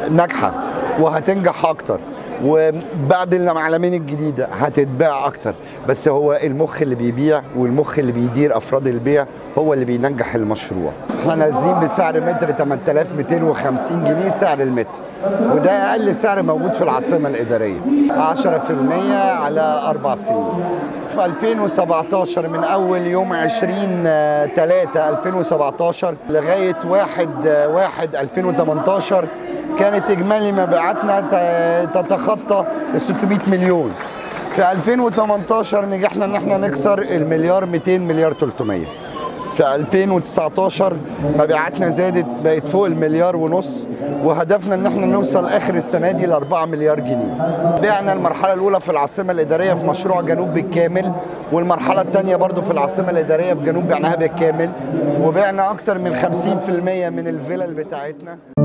ناجحه وهتنجح اكتر وبعد العالمين الجديده هتتباع اكتر بس هو المخ اللي بيبيع والمخ اللي بيدير افراد البيع هو اللي بينجح المشروع احنا نازلين بسعر متر 8250 جنيه سعر المتر وده اقل سعر موجود في العاصمه الاداريه 10% على اربع سنين في 2017 من اول يوم 20 3 2017 لغايه 1 1 2018 كانت اجمالي مبيعاتنا تتخطى ال 600 مليون في 2018 نجحنا ان احنا نكسر المليار 200 مليار 300 في 2019 مبيعاتنا زادت بقت فوق المليار ونص وهدفنا ان احنا نوصل اخر السنه دي ل 4 مليار جنيه. بعنا المرحله الاولى في العاصمه الاداريه في مشروع جنوب بالكامل والمرحله الثانيه برضو في العاصمه الاداريه في جنوب بعناها بالكامل وبعنا اكتر من 50% من الفيلل بتاعتنا